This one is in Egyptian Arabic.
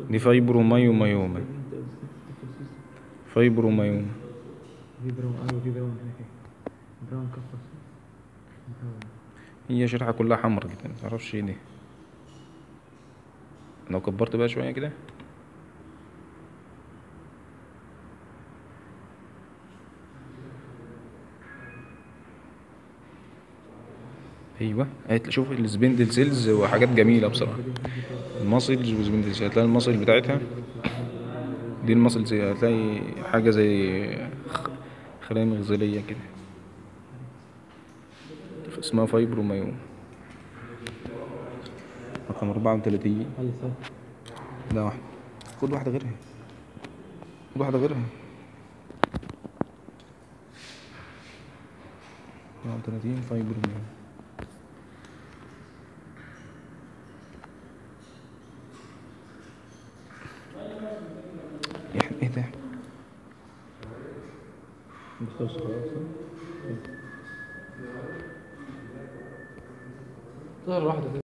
دي فايبرومايومايوما فايبرومايوما في براون ايوه في براون هناك براون كفر براون هي شريحة كلها حمرا كده متعرفش ايه دي لو كبرت بقى شوية كده ايوه هتلاقي شوف السبندل سيلز وحاجات جميلة بصراحة الماسلز والسبندل سيلز هتلاقي الماسل بتاعتها دي الماسل زي هتلاقي حاجة زي خ- خلايا مغزلية كده اسمها فايبرومايوم رقم أربعة وتلاتين هل صار ده واحدة خد واحدة غيرها خد واحدة غيرها أربعة وتلاتين فايبرومايوم يا ايه ده بخش خلاص ظهر واحدة كده